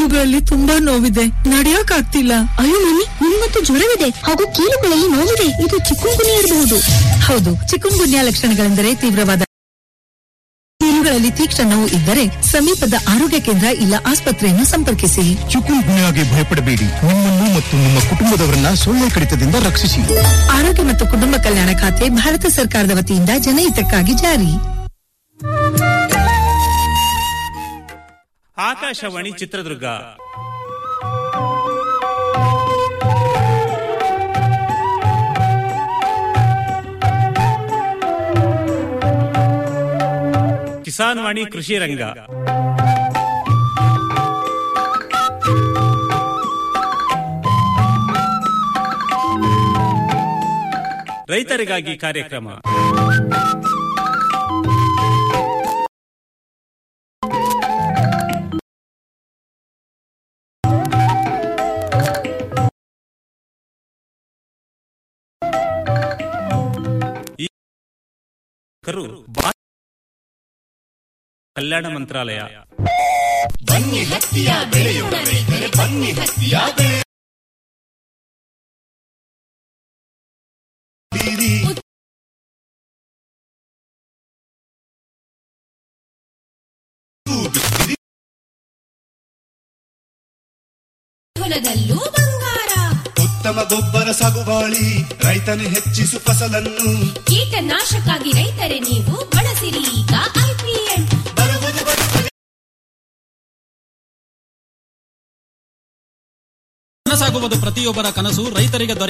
ಕೀಲುಗಳಲ್ಲಿ ತುಂಬಾ ನೋವಿದೆ ನಡಿಯಕ್ ಆಗ್ತಿಲ್ಲ ಅಯ್ಯೋ ಮಮ್ಮಿ ನಿಮ್ಮಂತೂ ಜ್ವರವಿದೆ ಹಾಗೂ ಕೀಲುಗಳಲ್ಲಿ ನೋವಿದೆ ಇದು ಚಿಕ್ಕುಂಗುನಿ ಇರಬಹುದು ಹೌದು ಚಿಕುನ್ಗುನ್ಯಾ ಲಕ್ಷಣಗಳೆಂದರೆ ತೀವ್ರವಾದ ಕೀಲುಗಳಲ್ಲಿ ತೀಕ್ಷ್ಣ ನೋವು ಇದ್ದರೆ ಸಮೀಪದ ಆರೋಗ್ಯ ಕೇಂದ್ರ ಇಲ್ಲ ಆಸ್ಪತ್ರೆಯನ್ನು ಸಂಪರ್ಕಿಸಿ ಚಿಕುನ್ ಗುಣೆಯಾಗಿ ಭಯಪಡಬೇಡಿ ನಿಮ್ಮನ್ನು ಮತ್ತು ನಿಮ್ಮ ಕುಟುಂಬದವರನ್ನ ಸೊಳ್ಳೆ ಕಡಿತದಿಂದ ರಕ್ಷಿಸಿ ಆರೋಗ್ಯ ಮತ್ತು ಕುಟುಂಬ ಕಲ್ಯಾಣ ಖಾತೆ ಭಾರತ ಸರ್ಕಾರದ ವತಿಯಿಂದ ಜನಹಿತಕ್ಕಾಗಿ ಜಾರಿ ಆಕಾಶವಾಣಿ ಚಿತ್ರದುರ್ಗ ಕಿಸಾನ್ ವಾಣಿ ಕೃಷಿ ರಂಗ ರೈತರಿಗಾಗಿ ಕಾರ್ಯಕ್ರಮ ಈ ಕರು ಬಾ- ಕಲ್ಯಾಣ ಮಂತ್ರಾಲಯ ಹೊಲದಲ್ಲೂ ಬಂಗಾರ ಉತ್ತಮ ಗೊಬ್ಬರ ಸಾಗುವಾಳಿ ರೈತನು ಹೆಚ್ಚಿಸು ಫಸಲನ್ನು ಕೀಟನಾಶಕ್ಕಾಗಿ ರೈತರೇ ನೀವು ಬಳಸಿರಿ ಈಗ ಐಪಿಎಲ್ ಬರುವುದು ಬರುತ್ತದೆ ನನಸಾಗುವುದು ಪ್ರತಿಯೊಬ್ಬರ ಕನಸು ರೈತರಿಗೆ ದೊರೆ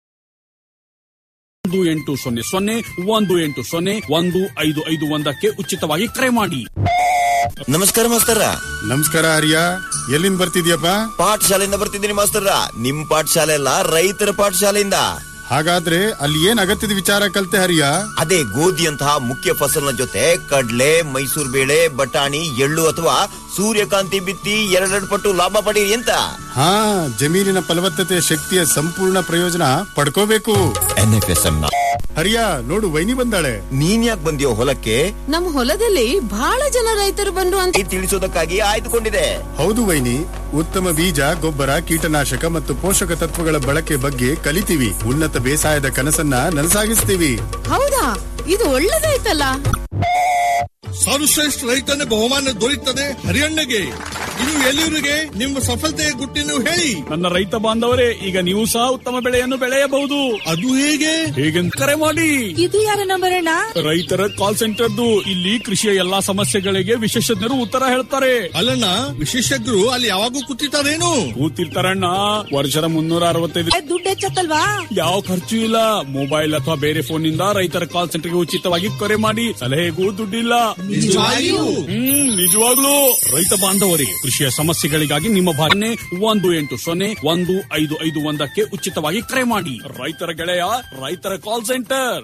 ಒಂದು ಎಂಟು ಸೊನ್ನೆ ಸೊನ್ನೆ ಒಂದು ಎಂಟು ಸೊನ್ನೆ ಒಂದು ಐದು ಐದು ಒಂದಕ್ಕೆ ಉಚಿತವಾಗಿ ಕರೆ ಮಾಡಿ ನಮಸ್ಕಾರ ಮಾಸ್ತರ ನಮಸ್ಕಾರ ಹರಿಯ ಎಲ್ಲಿಂದ ಬರ್ತಿದ್ಯಪ್ಪ ಪಾಠಶಾಲೆಯಿಂದ ಬರ್ತಿದ್ದೀನಿ ಮಾಸ್ತರ ನಿಮ್ ಪಾಠಶಾಲೆ ಅಲ್ಲ ರೈತರ ಪಾಠಶಾಲೆಯಿಂದ ಹಾಗಾದ್ರೆ ಅಲ್ಲಿ ಏನ್ ಅಗತ್ಯದ ವಿಚಾರ ಕಲ್ತೆ ಹರಿಯ ಅದೇ ಗೋಧಿಯಂತಹ ಮುಖ್ಯ ಫಸಲಿನ ಜೊತೆ ಕಡ್ಲೆ ಮೈಸೂರು ಬೇಳೆ ಬಟಾಣಿ ಎಳ್ಳು ಅಥವಾ ಸೂರ್ಯಕಾಂತಿ ಬಿತ್ತಿ ಎರಡೆರಡು ಪಟ್ಟು ಲಾಭ ಪಡೀರಿ ಅಂತ ಹಾ ಜಮೀನಿನ ಫಲವತ್ತತೆ ಶಕ್ತಿಯ ಸಂಪೂರ್ಣ ಪ್ರಯೋಜನ ಪಡ್ಕೋಬೇಕು ಎನ್ಎಫ್ಎಸ್ಎಂ ಹರಿಯ ನೋಡು ವೈನಿ ಬಂದಾಳೆ ನೀನ್ ಯಾಕೆ ಬಂದಿಯೋ ಹೊಲಕ್ಕೆ ನಮ್ಮ ಹೊಲದಲ್ಲಿ ಬಹಳ ಜನ ರೈತರು ಬಂದ್ರು ಅಂತ ಈ ತಿಳಿಸೋದಕ್ಕಾಗಿ ಆಯ್ದುಕೊಂಡಿದೆ ಹೌದು ವೈನಿ ಉತ್ತಮ ಬೀಜ ಗೊಬ್ಬರ ಕೀಟನಾಶಕ ಮತ್ತು ಪೋಷಕ ತತ್ವಗಳ ಬಳಕೆ ಬಗ್ಗೆ ಕಲಿತೀವಿ ಉನ್ನತ ಬೇಸಾಯದ ಕನಸನ್ನ ನನಸಾಗಿಸ್ತೀವಿ ಹೌದಾ ಇದು ಒಳ್ಳೇದಾಯ್ತಲ್ಲ ಸರ್ವಶ್ರೇಷ್ಠ ರೈತನ ಬಹುಮಾನ ದೊರೆಯುತ್ತದೆ ಹರಿಯಣ್ಣಗೆ ಇನ್ನು ಎಲ್ಲಿವರೆಗೆ ನಿಮ್ಮ ಸಫಲತೆಯ ಗುಟ್ಟಿನ ಹೇಳಿ ನನ್ನ ರೈತ ಬಾಂಧವರೇ ಈಗ ನೀವು ಸಹ ಉತ್ತಮ ಬೆಳೆಯನ್ನು ಬೆಳೆಯಬಹುದು ಅದು ಹೇಗೆ ಹೇಗೆಂದು ಕರೆ ಮಾಡಿ ಇದು ಯಾರ ನಂಬರ್ ಅಣ್ಣ ರೈತರ ಕಾಲ್ ಸೆಂಟರ್ದು ಇಲ್ಲಿ ಕೃಷಿಯ ಎಲ್ಲಾ ಸಮಸ್ಯೆಗಳಿಗೆ ವಿಶೇಷಜ್ಞರು ಉತ್ತರ ಹೇಳ್ತಾರೆ ಅಲ್ಲಣ್ಣ ವಿಶೇಷಜ್ಞರು ಅಲ್ಲಿ ಯಾವಾಗೂ ಕೂತಿರ್ತಾರೇನು ಕೂತಿರ್ತಾರಣ್ಣ ವರ್ಷದ ಮುನ್ನೂರ ಅರವತ್ತೈದು ದುಡ್ಡು ಹೆಚ್ಚತ್ತಲ್ವಾ ಯಾವ ಖರ್ಚು ಇಲ್ಲ ಮೊಬೈಲ್ ಅಥವಾ ಬೇರೆ ಫೋನ್ ನಿಂದ ರೈತರ ಕಾಲ್ ಸೆಂಟರ್ಗೆ ಉಚಿತವಾಗಿ ಕರೆ ಮಾಡಿ ಸಲಹೆಗೂ ದುಡ್ಡಿಲ್ಲ ನಿಜವಾಗಿಯೂ? ಹ್ಮ್ ನಿಜವಾಗ್ಲೂ ರೈತ ಬಾಂಧವರೇ ಕೃಷಿಯ ಸಮಸ್ಯೆಗಳಿಗಾಗಿ ನಿಮ್ಮ ಭಾವನೆ ಒಂದು ಎಂಟು ಸೊನ್ನೆ ಒಂದು ಐದು ಐದು ಒಂದಕ್ಕೆ ಉಚಿತವಾಗಿ ಕರೆ ಮಾಡಿ ರೈತರ ಗೆಳೆಯ ರೈತರ ಕಾಲ್ ಸೆಂಟರ್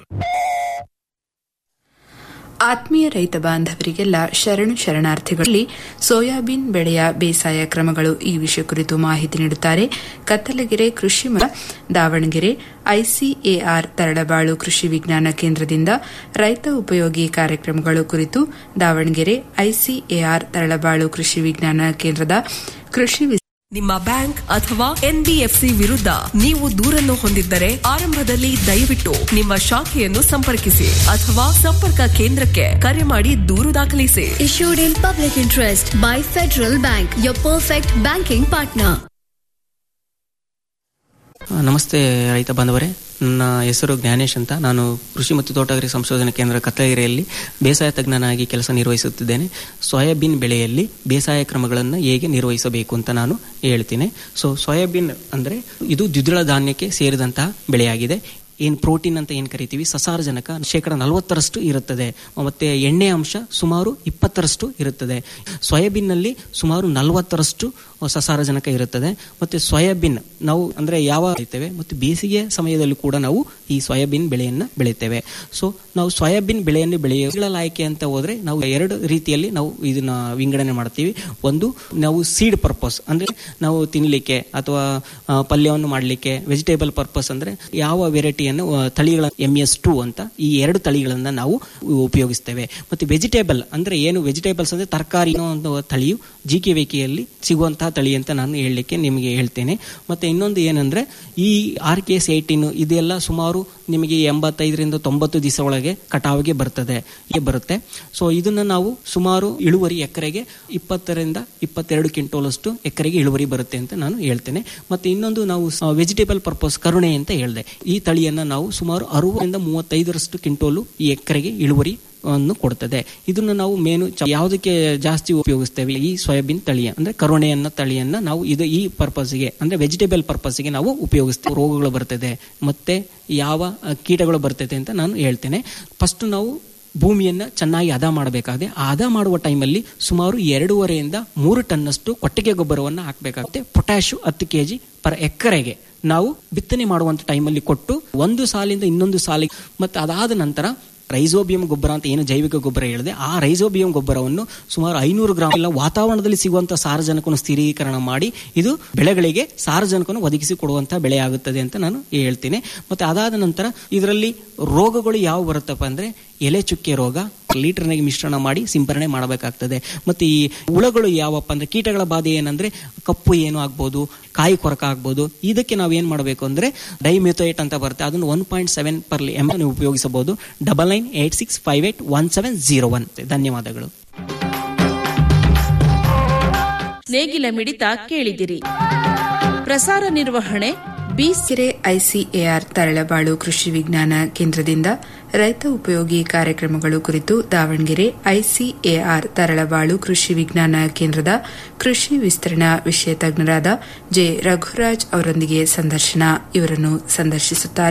ಆತ್ಮೀಯ ರೈತ ಬಾಂಧವರಿಗೆಲ್ಲ ಶರಣು ಶರಣಾರ್ಥಿಗಳಲ್ಲಿ ಸೋಯಾಬೀನ್ ಬೆಳೆಯ ಬೇಸಾಯ ಕ್ರಮಗಳು ಈ ವಿಷಯ ಕುರಿತು ಮಾಹಿತಿ ನೀಡುತ್ತಾರೆ ಕತ್ತಲಗೆರೆ ಕೃಷಿ ಮ ದಾವಣಗೆರೆ ಐಸಿಎಆರ್ ತರಳಬಾಳು ಕೃಷಿ ವಿಜ್ಞಾನ ಕೇಂದ್ರದಿಂದ ರೈತ ಉಪಯೋಗಿ ಕಾರ್ಯಕ್ರಮಗಳು ಕುರಿತು ದಾವಣಗೆರೆ ಐಸಿಎಆರ್ ತರಳಬಾಳು ಕೃಷಿ ವಿಜ್ಞಾನ ಕೇಂದ್ರದ ಕೃಷಿ ವಿ- ನಿಮ್ಮ ಬ್ಯಾಂಕ್ ಅಥವಾ ಎನ್ಬಿಎಫ್ಸಿ ವಿರುದ್ಧ ನೀವು ದೂರನ್ನು ಹೊಂದಿದ್ದರೆ ಆರಂಭದಲ್ಲಿ ದಯವಿಟ್ಟು ನಿಮ್ಮ ಶಾಖೆಯನ್ನು ಸಂಪರ್ಕಿಸಿ ಅಥವಾ ಸಂಪರ್ಕ ಕೇಂದ್ರಕ್ಕೆ ಕರೆ ಮಾಡಿ ದೂರು ದಾಖಲಿಸಿ Issued in public interest by Federal Bank, your perfect banking partner. ನಮಸ್ತೆ ರೈತ ಬಾಂಧವರೇ ನನ್ನ ಹೆಸರು ಜ್ಞಾನೇಶ್ ಅಂತ ನಾನು ಕೃಷಿ ಮತ್ತು ತೋಟಗಾರಿಕೆ ಸಂಶೋಧನಾ ಕೇಂದ್ರ ಕತ್ತಲಗೆರೆಯಲ್ಲಿ ಬೇಸಾಯ ತಜ್ಞನಾಗಿ ಕೆಲಸ ನಿರ್ವಹಿಸುತ್ತಿದ್ದೇನೆ ಸೋಯಾಬೀನ್ ಬೆಳೆಯಲ್ಲಿ ಬೇಸಾಯ ಕ್ರಮಗಳನ್ನು ಹೇಗೆ ನಿರ್ವಹಿಸಬೇಕು ಅಂತ ನಾನು ಹೇಳ್ತೀನಿ ಸೊ ಸೋಯಾಬೀನ್ ಅಂದರೆ ಇದು ದ್ವಿದಳ ಧಾನ್ಯಕ್ಕೆ ಸೇರಿದಂತಹ ಬೆಳೆಯಾಗಿದೆ ಏನು ಪ್ರೋಟೀನ್ ಅಂತ ಏನು ಕರಿತೀವಿ ಸಸಾರಜನಕ ಶೇಕಡ ನಲವತ್ತರಷ್ಟು ಇರುತ್ತದೆ ಮತ್ತೆ ಎಣ್ಣೆ ಅಂಶ ಸುಮಾರು ಇಪ್ಪತ್ತರಷ್ಟು ಇರುತ್ತದೆ ಸೋಯಾಬೀನ್ನಲ್ಲಿ ಸುಮಾರು ನಲವತ್ತರಷ್ಟು ಸಸಾರಜನಕ ಇರುತ್ತದೆ ಮತ್ತೆ ಸೋಯಾಬೀನ್ ನಾವು ಅಂದ್ರೆ ಯಾವ ಬೆಳಿತೇವೆ ಮತ್ತು ಬೇಸಿಗೆ ಸಮಯದಲ್ಲಿ ಕೂಡ ನಾವು ಈ ಸೋಯಾಬೀನ್ ಬೆಳೆಯನ್ನ ಬೆಳಿತೇವೆ ಸೊ ನಾವು ಸೋಯಾಬೀನ್ ಬೆಳೆಯನ್ನು ಬೆಳೆಯುವ ಆಯ್ಕೆ ಅಂತ ಹೋದ್ರೆ ನಾವು ಎರಡು ರೀತಿಯಲ್ಲಿ ನಾವು ಇದನ್ನ ವಿಂಗಡಣೆ ಮಾಡ್ತೀವಿ ಒಂದು ನಾವು ಸೀಡ್ ಪರ್ಪಸ್ ಅಂದ್ರೆ ನಾವು ತಿನ್ಲಿಕ್ಕೆ ಅಥವಾ ಆ, ಪಲ್ಯವನ್ನು ಮಾಡಲಿಕ್ಕೆ ವೆಜಿಟೇಬಲ್ ಪರ್ಪಸ್ ಅಂದ್ರೆ ಯಾವ ವೆರೈಟಿಯನ್ನು ಆ, ತಳಿಗಳ ಎಂ ಎಸ್ ಟು ಅಂತ ಈ ಎರಡು ತಳಿಗಳನ್ನ ನಾವು ಉಪಯೋಗಿಸ್ತೇವೆ ಮತ್ತೆ ವೆಜಿಟೇಬಲ್ ಅಂದ್ರೆ ಏನು ವೆಜಿಟೇಬಲ್ಸ್ ಅಂದ್ರೆ ತರಕಾರಿ ಅನ್ನೋ ಒಂದು ತಳಿಯು ಜಿ ಕೆ ವೇಕಿಯಲ್ಲಿ ಸಿಗುವಂತಹ ತಳಿ ಅಂತ ನಾನು ಹೇಳಲಿಕ್ಕೆ ನಿಮಗೆ ಹೇಳ್ತೇನೆ ಮತ್ತೆ ಇನ್ನೊಂದು ಏನಂದ್ರೆ ಈ ಆರ್ ಕೆ ಏಯ್ಟೀನ್ ಇದೆಲ್ಲ ಸುಮಾರು ನಿಮಗೆ ಎಂಬತ್ತೈದರಿಂದ ತೊಂಬತ್ತು ದಿವಸ ಒಳಗೆ ಕಟಾವಿಗೆ ಬರ್ತದೆ ಹೀಗೆ ಬರುತ್ತೆ ಸೊ ಇದನ್ನ ನಾವು ಸುಮಾರು ಇಳುವರಿ ಎಕರೆಗೆ ಇಪ್ಪತ್ತರಿಂದ ಇಪ್ಪತ್ತೆರಡು ಕ್ವಿಂಟೋಲಷ್ಟು ಎಕರೆಗೆ ಇಳುವರಿ ಬರುತ್ತೆ ಅಂತ ನಾನು ಹೇಳ್ತೇನೆ ಮತ್ತೆ ಇನ್ನೊಂದು ನಾವು ವೆಜಿಟೇಬಲ್ ಪರ್ಪಸ್ ಕರುಣೆ ಅಂತ ಹೇಳಿದೆ ಈ ತಳಿಯನ್ನ ನಾವು ಸುಮಾರು ಅರವತ್ತರಿಂದ ಮೂವತ್ತೈದರಷ್ಟು ಕ್ವಿಂಟೋಲು ಈ ಎಕರೆಗೆ ಇಳುವರಿ ಅನ್ನು ಕೊಡ್ತದೆ ಇದನ್ನು ನಾವು ಮೇನು ಚ- ಯಾವುದಕ್ಕೆ ಜಾಸ್ತಿ ಉಪಯೋಗಿಸ್ತೇವೆ ಈ ಸೋಯಾಬೀನ್ ತಳಿಯ ಅಂದ್ರೆ ಕರುಣೆಯನ್ನ ತಳಿಯನ್ನ ನಾವು ಇದು ಈ ಪರ್ಪಸ್ಗೆ ಅಂದ್ರೆ ವೆಜಿಟೇಬಲ್ ಪರ್ಪಸ್ಗೆ ನಾವು ಉಪಯೋಗಿಸ್ತೇವೆ ರೋಗಗಳು ಬರ್ತದೆ ಮತ್ತೆ ಯಾವ ಅಹ್, ಕೀಟಗಳು ಬರ್ತದೆ ಅಂತ ನಾನು ಹೇಳ್ತೇನೆ ಫಸ್ಟ್ ನಾವು ಭೂಮಿಯನ್ನ ಚೆನ್ನಾಗಿ ಹದ ಮಾಡಬೇಕಾಗಿದೆ ಆ ಹದ ಮಾಡುವ ಟೈಮಲ್ಲಿ ಸುಮಾರು ಎರಡೂವರೆಯಿಂದ ಮೂರು ಟನ್ನಷ್ಟು ಕೊಟ್ಟಿಗೆ ಗೊಬ್ಬರವನ್ನು ಹಾಕಬೇಕಾಗುತ್ತೆ ಪೊಟ್ಯಾಶ್ ಹತ್ತು ಕೆಜಿ ಪರ್ ಎಕರೆಗೆ ನಾವು ಬಿತ್ತನೆ ಮಾಡುವಂತ ಟೈಮಲ್ಲಿ ಕೊಟ್ಟು ಒಂದು ಸಾಲಿಂದ ಇನ್ನೊಂದು ಸಾಲಿಗೆ ಮತ್ತೆ ಅದಾದ ನಂತರ ರೈಸೋಬಿಯಂ ಗೊಬ್ಬರ ಅಂತ ಏನು ಜೈವಿಕ ಗೊಬ್ಬರ ಹೇಳಿದೆ ಆ ರೈಸೋಬಿಯಂ ಗೊಬ್ಬರವನ್ನು ಸುಮಾರು ಐನೂರು ಗ್ರಾಮ್ ಎಲ್ಲ ವಾತಾವರಣದಲ್ಲಿ ಸಿಗುವಂತಹ ಸಾರಜನಕವನ್ನು ಸ್ಥಿರೀಕರಣ ಮಾಡಿ ಇದು ಬೆಳೆಗಳಿಗೆ ಸಾರಜನಕವನ್ನು ಒದಗಿಸಿ ಕೊಡುವಂತಹ ಬೆಳೆ ಆಗುತ್ತದೆ ಅಂತ ನಾನು ಹೇಳ್ತೀನಿ ಮತ್ತೆ ಅದಾದ ನಂತರ ಇದರಲ್ಲಿ ರೋಗಗಳು ಯಾವ ಬರುತ್ತಪ್ಪ ಅಂದ್ರೆ ಎಲೆ ಚುಕ್ಕೆ ರೋಗ ಲೀಟರ್ನಾಗಿ ಮಿಶ್ರಣ ಮಾಡಿ ಸಿಂಪರಣೆ ಮಾಡಬೇಕಾಗ್ತದೆ ಮತ್ತೆ ಈ ಹುಳಗಳು ಯಾವಪ್ಪ ಅಂದ್ರೆ ಕೀಟಗಳ ಬಾಧೆ ಏನಂದ್ರೆ ಕಪ್ಪು ಏನು ಆಗ್ಬೋದು ಕಾಯಿ ಕೊರಕ ಆಗ್ಬೋದು ಇದಕ್ಕೆ ನಾವು ಏನ್ ಮಾಡಬೇಕು ಅಂದ್ರೆ ಡೈಮ್ಯೂಥೇಟ್ ಅಂತ ಬರುತ್ತೆ ಅದನ್ನು one point seven per M ನೀವು ಉಪಯೋಗಿಸಬಹುದು double nine eight six five eight one seven zero one ಧನ್ಯವಾದಗಳು ನೇಗಿಲ ಮಿಡಿತ ಕೇಳಿದಿರಿ ಪ್ರಸಾರ ನಿರ್ವಹಣೆ ಬೀಸಿರೆ ಐಸಿಎಆರ್ ತರಳಬಾಳು ಕೃಷಿ ವಿಜ್ಞಾನ ಕೇಂದ್ರದಿಂದ ರೈತ ಉಪಯೋಗಿ ಕಾರ್ಯಕ್ರಮಗಳು ಕುರಿತು ದಾವಣಗೆರೆ ಐಸಿಎಆರ್ ತರಳಬಾಳು ಕೃಷಿ ವಿಜ್ಞಾನ ಕೇಂದ್ರದ ಕೃಷಿ ವಿಸ್ತರಣಾ ವಿಷಯ ತಜ್ಞರಾದ ಜೆ ರಘುರಾಜ್ ಅವರೊಂದಿಗೆ ಸಂದರ್ಶನ ಇವರನ್ನು ಸಂದರ್ಶಿಸುತ್ತಾರೆ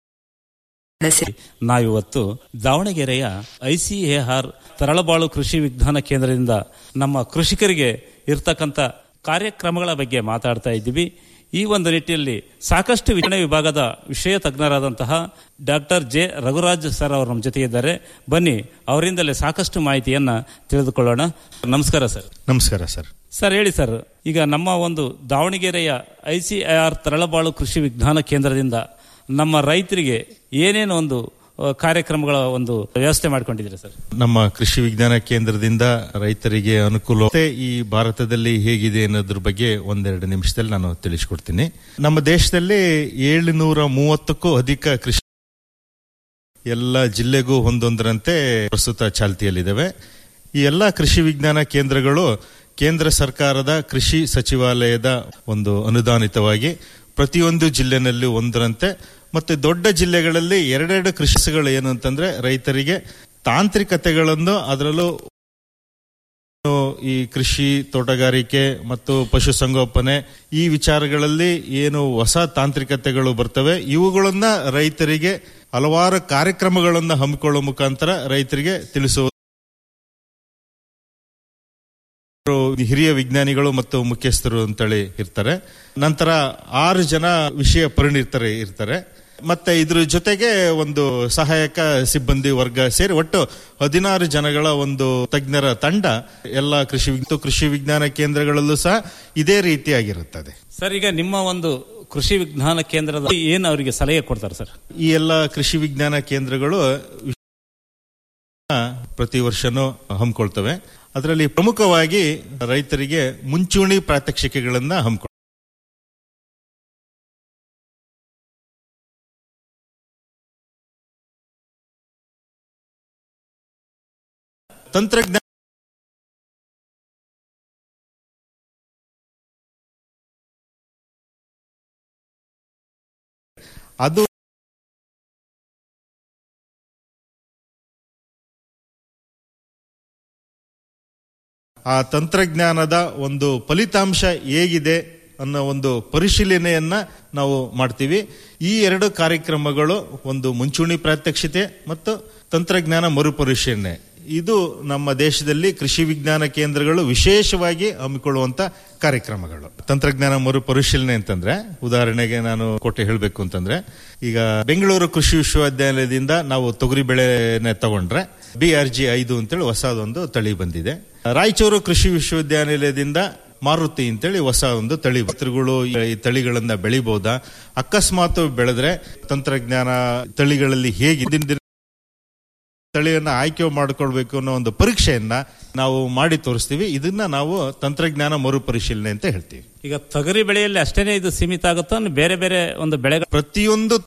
ನಾವಿವತ್ತು ದಾವಣಗೆರೆಯ ಐಸಿಎಆರ್ ತರಳಬಾಳು ಕೃಷಿ ವಿಜ್ಞಾನ ಕೇಂದ್ರದಿಂದ ನಮ್ಮ ಕೃಷಿಕರಿಗೆ ಇರ್ತಕ್ಕಂಥ ಕಾರ್ಯಕ್ರಮಗಳ ಬಗ್ಗೆ ಮಾತಾಡ್ತಾ ಇದ್ದೀವಿ ಈ ಒಂದು ನಿಟ್ಟಿನಲ್ಲಿ ಸಾಕಷ್ಟು ವಿಜ್ಞಾನ ವಿಭಾಗದ ವಿಷಯ ತಜ್ಞರಾದಂತಹ ಡಾಕ್ಟರ್ ಜೆ ರಘುರಾಜ್ ಸರ್ ಅವರು ನಮ್ಮ ಜೊತೆ ಇದ್ದಾರೆ ಬನ್ನಿ ಅವರಿಂದಲೇ ಸಾಕಷ್ಟು ಮಾಹಿತಿಯನ್ನ ತಿಳಿದುಕೊಳ್ಳೋಣ ನಮಸ್ಕಾರ ಸರ್ ನಮಸ್ಕಾರ ಸರ್ ಸರ್ ಹೇಳಿ ಸರ್ ಈಗ ನಮ್ಮ ಒಂದು ದಾವಣಗೆರೆಯ ಐಸಿಐಆರ್ ತರಳಬಾಳು ಕೃಷಿ ವಿಜ್ಞಾನ ಕೇಂದ್ರದಿಂದ ನಮ್ಮ ರೈತರಿಗೆ ಏನೇನು ಒಂದು ಆ, ಕಾರ್ಯಕ್ರಮಗಳ ಒಂದು ವ್ಯವಸ್ಥೆ ಮಾಡ್ಕೊಂಡಿದ್ದೀರಾ ಸರ್ ನಮ್ಮ ಕೃಷಿ ವಿಜ್ಞಾನ ಕೇಂದ್ರದಿಂದ ರೈತರಿಗೆ ಅನುಕೂಲ ಮತ್ತೆ ಈ ಭಾರತದಲ್ಲಿ ಹೇಗಿದೆ ಅನ್ನೋದ್ರ ಬಗ್ಗೆ ಒಂದೆರಡು ನಿಮಿಷದಲ್ಲಿ ನಾನು ತಿಳಿಸ್ಕೊಡ್ತೀನಿ ನಮ್ಮ ದೇಶದಲ್ಲಿ ಏಳುನೂರ ಮೂವತ್ತಕ್ಕೂ ಅಧಿಕ ಕೃಷಿ ಎಲ್ಲ ಜಿಲ್ಲೆಗೂ ಒಂದೊಂದರಂತೆ ಪ್ರಸ್ತುತ ಚಾಲ್ತಿಯಲ್ಲಿದ್ದಾವೆ ಈ ಎಲ್ಲ ಕೃಷಿ ವಿಜ್ಞಾನ ಕೇಂದ್ರಗಳು ಕೇಂದ್ರ ಸರ್ಕಾರದ ಕೃಷಿ ಸಚಿವಾಲಯದ ಒಂದು ಅನುದಾನಿತವಾಗಿ ಪ್ರತಿಯೊಂದು ಜಿಲ್ಲೆನಲ್ಲೂ ಒಂದರಂತೆ ಮತ್ತೆ ದೊಡ್ಡ ಜಿಲ್ಲೆಗಳಲ್ಲಿ ಎರಡೆರಡು ಕೃಷಿಗಳು ಏನು ಅಂತಂದ್ರೆ ರೈತರಿಗೆ ತಾಂತ್ರಿಕತೆಗಳನ್ನು ಅದರಲ್ಲೂ ಈ ಕೃಷಿ ತೋಟಗಾರಿಕೆ ಮತ್ತು ಪಶುಸಂಗೋಪನೆ ಈ ವಿಚಾರಗಳಲ್ಲಿ ಏನು ಹೊಸ ತಾಂತ್ರಿಕತೆಗಳು ಬರ್ತವೆ ಇವುಗಳನ್ನ ರೈತರಿಗೆ ಹಲವಾರು ಕಾರ್ಯಕ್ರಮಗಳನ್ನು ಹಮ್ಮಿಕೊಳ್ಳುವ ಮುಖಾಂತರ ರೈತರಿಗೆ ತಿಳಿಸುವ ಹಿರಿಯ ವಿಜ್ಞಾನಿಗಳು ಮತ್ತು ಮುಖ್ಯಸ್ಥರು ಅಂತೇಳಿ ಇರ್ತಾರೆ ನಂತರ ಆರು ಜನ ವಿಷಯ ಪರಿಣಿತರು ಇರ್ತಾರೆ ಮತ್ತೆ ಇದ್ರ ಜೊತೆಗೆ ಒಂದು ಸಹಾಯಕ ಸಿಬ್ಬಂದಿ ವರ್ಗ ಸೇರಿ ಒಟ್ಟು ಹದಿನಾರು ಜನಗಳ ಒಂದು ತಜ್ಞರ ತಂಡ ಎಲ್ಲ ಕೃಷಿ ವಿಗ್- ಕೃಷಿ ವಿಜ್ಞಾನ ಕೇಂದ್ರಗಳಲ್ಲೂ ಸಹ ಇದೇ ರೀತಿಯಾಗಿರುತ್ತದೆ ಸರ್ ಈಗ ನಿಮ್ಮ ಒಂದು ಕೃಷಿ ವಿಜ್ಞಾನ ಕೇಂದ್ರದ ಏನು ಅವರಿಗೆ ಸಲಹೆ ಕೊಡ್ತಾರೆ ಸರ್ ಈ ಎಲ್ಲ ಕೃಷಿ ವಿಜ್ಞಾನ ಕೇಂದ್ರಗಳು ಪ್ರತಿ ವರ್ಷನೂ ಹಮ್ಮಿಕೊಳ್ತವೆ ಅದರಲ್ಲಿ ಪ್ರಮುಖವಾಗಿ ರೈತರಿಗೆ ಮುಂಚೂಣಿ ಪ್ರಾತ್ಯಕ್ಷಿಕೆಗಳನ್ನ ಹಮ್ಮಿಕೊಳ್ತವೆ ತಂತ್ರಜ್ಞಾನ ಅದು ಆ ತಂತ್ರಜ್ಞಾನದ ಒಂದು ಫಲಿತಾಂಶ ಹೇಗಿದೆ ಅನ್ನೋ ಒಂದು ಪರಿಶೀಲನೆಯನ್ನ ನಾವು ಮಾಡ್ತೀವಿ ಈ ಎರಡು ಕಾರ್ಯಕ್ರಮಗಳು ಒಂದು ಮುಂಚೂಣಿ ಪ್ರಾತ್ಯಕ್ಷಿತೆ ಮತ್ತು ತಂತ್ರಜ್ಞಾನ ಮರುಪರಿಶೀಲನೆ ಇದು ನಮ್ಮ ದೇಶದಲ್ಲಿ ಕೃಷಿ ವಿಜ್ಞಾನ ಕೇಂದ್ರಗಳು ವಿಶೇಷವಾಗಿ ಹಮ್ಮಿಕೊಳ್ಳುವಂತ ಕಾರ್ಯಕ್ರಮಗಳು ತಂತ್ರಜ್ಞಾನ ಮರುಪರಿಶೀಲನೆ ಅಂತಂದ್ರೆ ಉದಾಹರಣೆಗೆ ನಾನು ಕೊಟ್ಟೆ ಹೇಳಬೇಕು ಅಂತಂದ್ರೆ ಈಗ ಬೆಂಗಳೂರು ಕೃಷಿ ವಿಶ್ವವಿದ್ಯಾಲಯದಿಂದ ನಾವು ತೊಗರಿ ಬೆಳೆನೆ ತಗೊಂಡ್ರೆ ಬಿ ಆರ್ ಜಿ ಐದು ಅಂತೇಳಿ ಹೊಸದೊಂದು ತಳಿ ಬಂದಿದೆ ರಾಯಚೂರು ಕೃಷಿ ವಿಶ್ವವಿದ್ಯಾನಿಲಯದಿಂದ ಮಾರುತಿ ಅಂತೇಳಿ ಹೊಸ ಒಂದು ತಳಿ ರೈತರುಗಳು ಈ ತಳಿಗಳನ್ನ ಬೆಳಿಬಹುದಾ ಅಕಸ್ಮಾತ್ ಬೆಳೆದ್ರೆ ತಂತ್ರಜ್ಞಾನ ತಳಿಗಳಲ್ಲಿ ಹೇಗೆ ದಿನ ದಿನ ತಳಿಯನ್ನ ಆಯ್ಕೆ ಮಾಡ್ಕೊಳ್ಬೇಕು ಅನ್ನೋ ಒಂದು ಪರೀಕ್ಷೆಯನ್ನ ನಾವು ಮಾಡಿ ತೋರಿಸ್ತೀವಿ ಇದನ್ನ ನಾವು ತಂತ್ರಜ್ಞಾನ ಮರುಪರಿಶೀಲನೆ ಅಂತ ಹೇಳ್ತೀವಿ ಈಗ ತೊಗರಿ ಬೆಳೆಯಲ್ಲಿ ಅಷ್ಟೇನೆ ಇದು ಸೀಮಿತ ಆಗುತ್ತೋ ಇನ್ನು ಬೇರೆ ಬೇರೆ ಒಂದು ಬೆಳೆಗಳು ಪ್ರತಿಯೊಂದು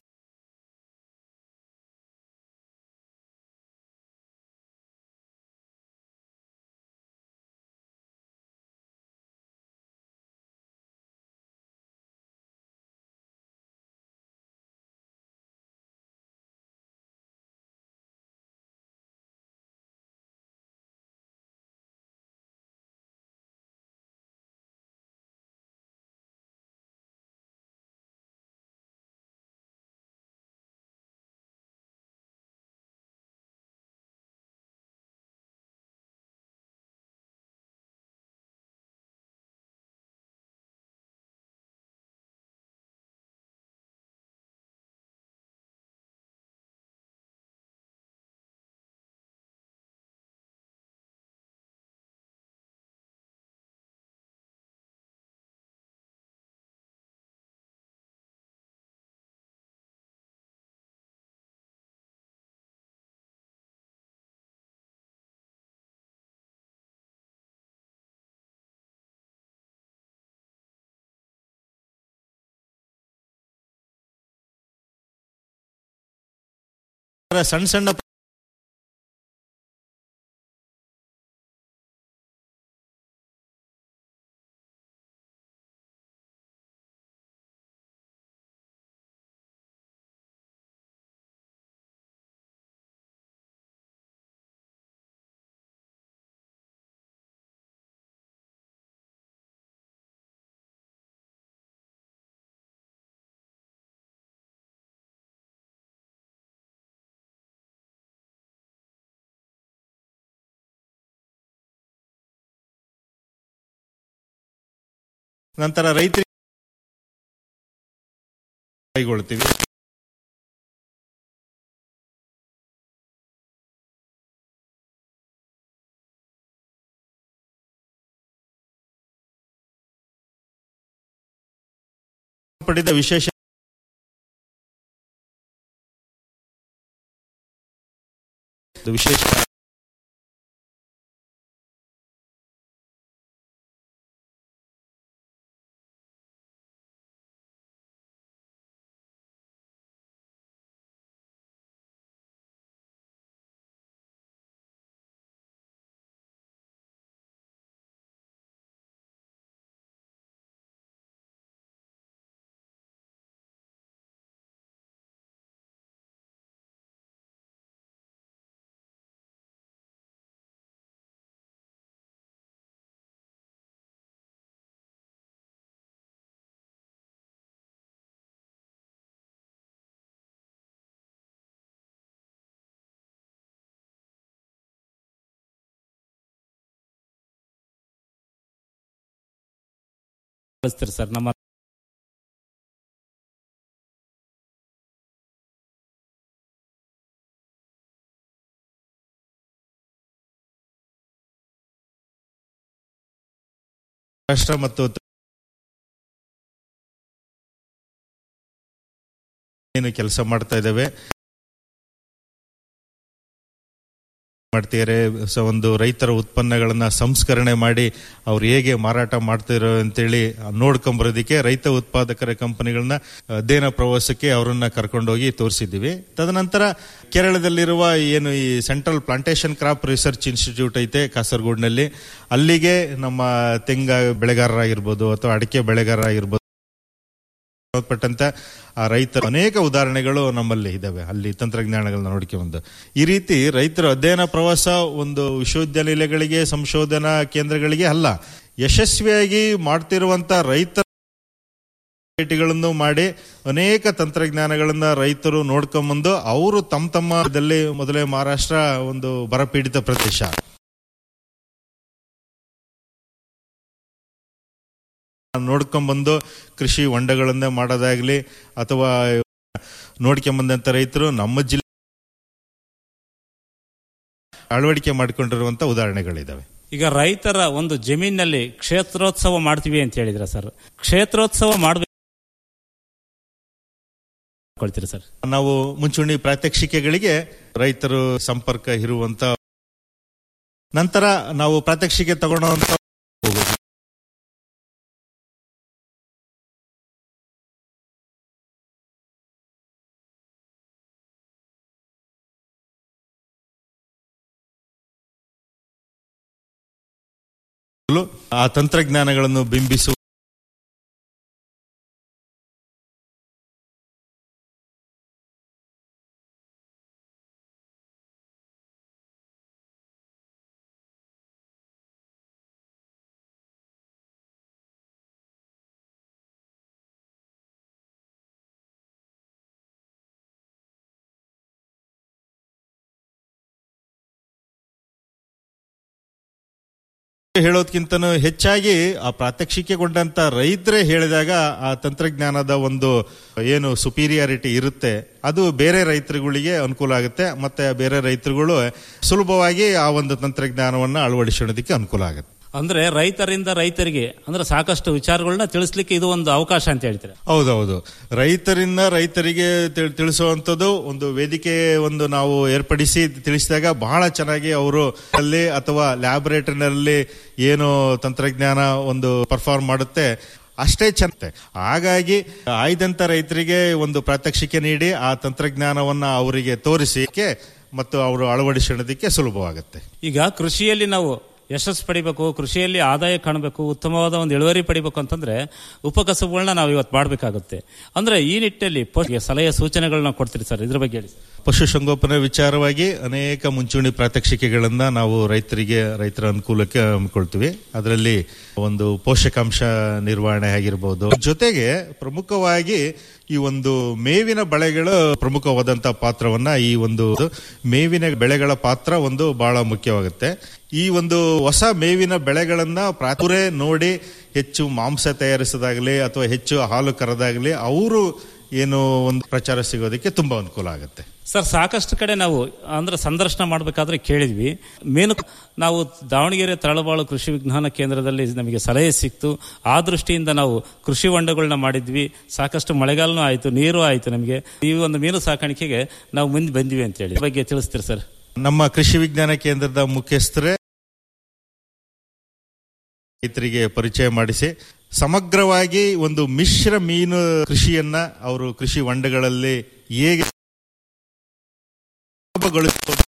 ಸಣ್ಣ ಸಣ್ಣ ನಂತರ ರೈತರಿಗೆ ಕೈಗೊಳ್ತೀವಿ ಪಡೆದ ವಿಶೇಷ ವಿಶೇಷ ಕಳಿಸ್ತೀರಿ ಸರ್ ನಮ್ಮ ರಾಷ್ಟ್ರ ಮತ್ತು ಏನು ಕೆಲಸ ಮಾಡ್ತಾ ಇದ್ದೇವೆ ಮಾಡ್ತಿದ್ದಾರೆ ಸೊ ಒಂದು ರೈತರ ಉತ್ಪನ್ನಗಳನ್ನ ಸಂಸ್ಕರಣೆ ಮಾಡಿ ಅವ್ರು ಹೇಗೆ ಮಾರಾಟ ಮಾಡ್ತಿರೋ ಅಂತೇಳಿ ನೋಡ್ಕೊಂಬರೋದಕ್ಕೆ ರೈತ ಉತ್ಪಾದಕರ ಕಂಪನಿಗಳನ್ನ ಅಧ್ಯಯನ ಪ್ರವಾಸಕ್ಕೆ ಅವರನ್ನ ಕರ್ಕೊಂಡೋಗಿ ತೋರಿಸಿದ್ದೀವಿ ತದನಂತರ ಕೇರಳದಲ್ಲಿರುವ ಏನು ಈ central plantation crop research institute ಐತೆ ಕಾಸರಗೋಡ್ನಲ್ಲಿ ಅಲ್ಲಿಗೆ ನಮ್ಮ ತೆಂಗ ಬೆಳೆಗಾರರಾಗಿರ್ಬೋದು ಅಥವಾ ಅಡಿಕೆ ಬೆಳೆಗಾರರಾಗಿರ್ಬೋದು ಸಂಬಂಧಪಟ್ಟಂತ ಆ ರೈತರ ಅನೇಕ ಉದಾಹರಣೆಗಳು ನಮ್ಮಲ್ಲಿ ಇದಾವೆ ಅಲ್ಲಿ ತಂತ್ರಜ್ಞಾನಗಳನ್ನ ನೋಡ್ಕೊಂಬಂದು ಈ ರೀತಿ ರೈತರ ಅಧ್ಯಯನ ಪ್ರವಾಸ ಒಂದು ವಿಶ್ವವಿದ್ಯಾನಿಲಯಗಳಿಗೆ ಸಂಶೋಧನಾ ಕೇಂದ್ರಗಳಿಗೆ ಅಲ್ಲ ಯಶಸ್ವಿಯಾಗಿ ಮಾಡ್ತಿರುವಂತ ರೈತರ ಭೇಟಿಗಳನ್ನು ಮಾಡಿ ಅನೇಕ ತಂತ್ರಜ್ಞಾನಗಳನ್ನ ರೈತರು ನೋಡ್ಕೊಂಬಂದು ಅವರು ತಮ್ಮ ತಮ್ಮದಲ್ಲಿ ಮೊದಲೇ ಮಹಾರಾಷ್ಟ್ರ ಒಂದು ಬರಪೀಡಿತ ಪ್ರದೇಶ ನೋಡ್ಕೊಂಬಂದು ಕೃಷಿ ಹೊಂಡಗಳನ್ನೇ ಮಾಡೋದಾಗ್ಲಿ ಅಥವಾ ನೋಡ್ಕೊಂಬಂದಂತ ರೈತರು ನಮ್ಮ ಜಿಲ್ಲೆ ಅಳವಡಿಕೆ ಮಾಡಿಕೊಂಡಿರುವಂತ ಉದಾಹರಣೆಗಳಿದಾವೆ ಈಗ ರೈತರ ಒಂದು ಜಮೀನಿನಲ್ಲಿ ಕ್ಷೇತ್ರೋತ್ಸವ ಮಾಡ್ತೀವಿ ಅಂತ ಹೇಳಿದ್ರ ಸರ್ ಕ್ಷೇತ್ರೋತ್ಸವ ಮಾಡಬೇಕು ಕೊಳ್ತೀರಿ ಸರ್ ನಾವು ಮುಂಚೂಣಿ ಪ್ರಾತ್ಯಕ್ಷಿಕೆಗಳಿಗೆ ರೈತರು ಸಂಪರ್ಕ ಇರುವಂತ ನಂತರ ನಾವು ಪ್ರಾತ್ಯಕ್ಷಿಕೆ ತಗೊಳ್ಳೋಂತ ಹೋಗೋದು. ಆ ತಂತ್ರಜ್ಞಾನಗಳನ್ನು ಬಿಂಬಿಸುವ ಹೇಳೋದ್ಕಿಂತನೂ ಹೆಚ್ಚಾಗಿ ಆ ಪ್ರಾತ್ಯಕ್ಷಿಕೆಗೊಂಡಂತ ರೈತರೇ ಹೇಳಿದಾಗ ಆ ತಂತ್ರಜ್ಞಾನದ ಒಂದು ಏನು ಸುಪೀರಿಯಾರಿಟಿ ಇರುತ್ತೆ ಅದು ಬೇರೆ ರೈತರುಗಳಿಗೆ ಅನುಕೂಲ ಆಗುತ್ತೆ ಮತ್ತೆ ಬೇರೆ ರೈತರುಗಳು ಸುಲಭವಾಗಿ ಆ ಒಂದು ತಂತ್ರಜ್ಞಾನವನ್ನ ಅಳವಡಿಸೋದಕ್ಕೆ ಅನುಕೂಲ ಆಗುತ್ತೆ ಅಂದ್ರೆ ರೈತರಿಂದ ರೈತರಿಗೆ ಅಂದ್ರೆ ಸಾಕಷ್ಟು ವಿಚಾರಗಳನ್ನ ತಿಳಿಸ್ಲಿಕ್ಕೆ ಇದು ಒಂದು ಅವಕಾಶ ಅಂತ ಹೇಳ್ತಾರೆ ಹೌದೌದು ರೈತರಿಂದ ರೈತರಿಗೆ ತಿಳ್- ತಿಳಿಸುವಂಥದ್ದು ಒಂದು ವೇದಿಕೆ ಒಂದು ನಾವು ಏರ್ಪಡಿಸಿ ತಿಳಿಸಿದಾಗ ಬಹಳ ಚೆನ್ನಾಗಿ ಅವರು ಅಲ್ಲಿ ಅಥವಾ ಲ್ಯಾಬೊರೇಟರಿನಲ್ಲಿ ಏನು ತಂತ್ರಜ್ಞಾನ ಒಂದು ಪರ್ಫಾರ್ಮ್ ಮಾಡುತ್ತೆ ಅಷ್ಟೇ ಚೆಂದ ಹಾಗಾಗಿ ಆಯ್ದಂತ ರೈತರಿಗೆ ಒಂದು ಪ್ರಾತ್ಯಕ್ಷಿಕೆ ನೀಡಿ ಆ ತಂತ್ರಜ್ಞಾನವನ್ನ ಅವರಿಗೆ ತೋರಿಸಿಕ್ಕೆ ಮತ್ತು ಅವರು ಅಳವಡಿಸೋದಕ್ಕೆ ಸುಲಭವಾಗುತ್ತೆ ಈಗ ಕೃಷಿಯಲ್ಲಿ ನಾವು ಯಶಸ್ಸು ಪಡಿಬೇಕು ಕೃಷಿಯಲ್ಲಿ ಆದಾಯ ಕಾಣಬೇಕು ಉತ್ತಮವಾದ ಒಂದು ಇಳುವರಿ ಪಡಿಬೇಕು ಅಂತಂದ್ರೆ ಉಪಕಸಬುಗಳನ್ನ ನಾವು ಇವತ್ತು ಮಾಡಬೇಕಾಗುತ್ತೆ ಅಂದ್ರೆ ಈ ನಿಟ್ಟಿನಲ್ಲಿ ಪೋಷಕರಿಗೆ ಸಲಹೆ ಸೂಚನೆಗಳನ್ನ ಕೊಡ್ತೀರಿ ಸರ್ ಇದ್ರ ಬಗ್ಗೆ ಹೇಳಿ ಪಶುಸಂಗೋಪನೆ ವಿಚಾರವಾಗಿ ಅನೇಕ ಮುಂಚೂಣಿ ಪ್ರಾತ್ಯಕ್ಷಿಕೆಗಳನ್ನ ನಾವು ರೈತರಿಗೆ ರೈತರ ಅನುಕೂಲಕ್ಕೆ ಹಮ್ಮಿಕೊಳ್ತೀವಿ ಅದರಲ್ಲಿ ಒಂದು ಪೋಷಕಾಂಶ ನಿರ್ವಹಣೆ ಆಗಿರ್ಬೋದು ಜೊತೆಗೆ ಪ್ರಮುಖವಾಗಿ ಈ ಒಂದು ಮೇವಿನ ಬೆಳೆಗಳು ಪ್ರಮುಖವಾದಂತ ಪಾತ್ರವನ್ನ ಈ ಒಂದು ಮೇವಿನ ಬೆಳೆಗಳ ಪಾತ್ರ ಒಂದು ಬಹಳ ಮುಖ್ಯವಾಗುತ್ತೆ ಈ ಒಂದು ಹೊಸ ಮೇವಿನ ಬೆಳೆಗಳನ್ನ ಪ್ರಾತುರೆ ನೋಡಿ ಹೆಚ್ಚು ಮಾಂಸ ತಯಾರಿಸೋದಾಗ್ಲಿ ಅಥವಾ ಹೆಚ್ಚು ಹಾಲು ಕರೆದಾಗ್ಲಿ ಅವರು ಏನು ಒಂದು ಪ್ರಚಾರ ಸಿಗೋದಕ್ಕೆ ತುಂಬಾ ಅನುಕೂಲ ಆಗುತ್ತೆ ಸರ್ ಸಾಕಷ್ಟು ಕಡೆ ನಾವು ಅಂದ್ರೆ ಸಂದರ್ಶನ ಮಾಡಬೇಕಾದ್ರೆ ಕೇಳಿದ್ವಿ ಮೇನು ನಾವು ದಾವಣಗೆರೆ ತರಳಬಾಳು ಕೃಷಿ ವಿಜ್ಞಾನ ಕೇಂದ್ರದಲ್ಲಿ ನಮಗೆ ಸಲಹೆ ಸಿಕ್ತು ಆ ದೃಷ್ಟಿಯಿಂದ ನಾವು ಕೃಷಿ ಹೊಂಡಗಳನ್ನ ಮಾಡಿದ್ವಿ ಸಾಕಷ್ಟು ಮಳೆಗಾಲನೂ ಆಯ್ತು ನೀರು ಆಯ್ತು ನಮಗೆ ಈ ಒಂದು ಮೀನು ಸಾಕಾಣಿಕೆಗೆ ನಾವು ಮುಂದೆ ಬಂದ್ವಿ ಅಂತ ಹೇಳಿ ಇದ್ರ ಬಗ್ಗೆ ತಿಳಿಸ್ತೀರಿ ಸರ್ ನಮ್ಮ ಕೃಷಿ ವಿಜ್ಞಾನ ಕೇಂದ್ರದ ಮುಖ್ಯಸ್ಥರೇ ರೈತರಿಗೆ ಪರಿಚಯ ಮಾಡಿಸಿ ಸಮಗ್ರವಾಗಿ ಒಂದು ಮಿಶ್ರ ಮೀನು ಕೃಷಿಯನ್ನ ಅವರು ಕೃಷಿ ಹೊಂಡಗಳಲ್ಲಿ ಹೇಗೆ ಲಾಭಗಳಿಸ್ಬೋದು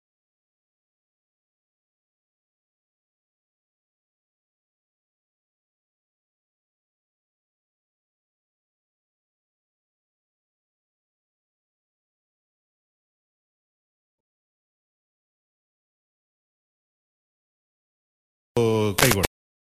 ಕೈಗೊಳ್ಳ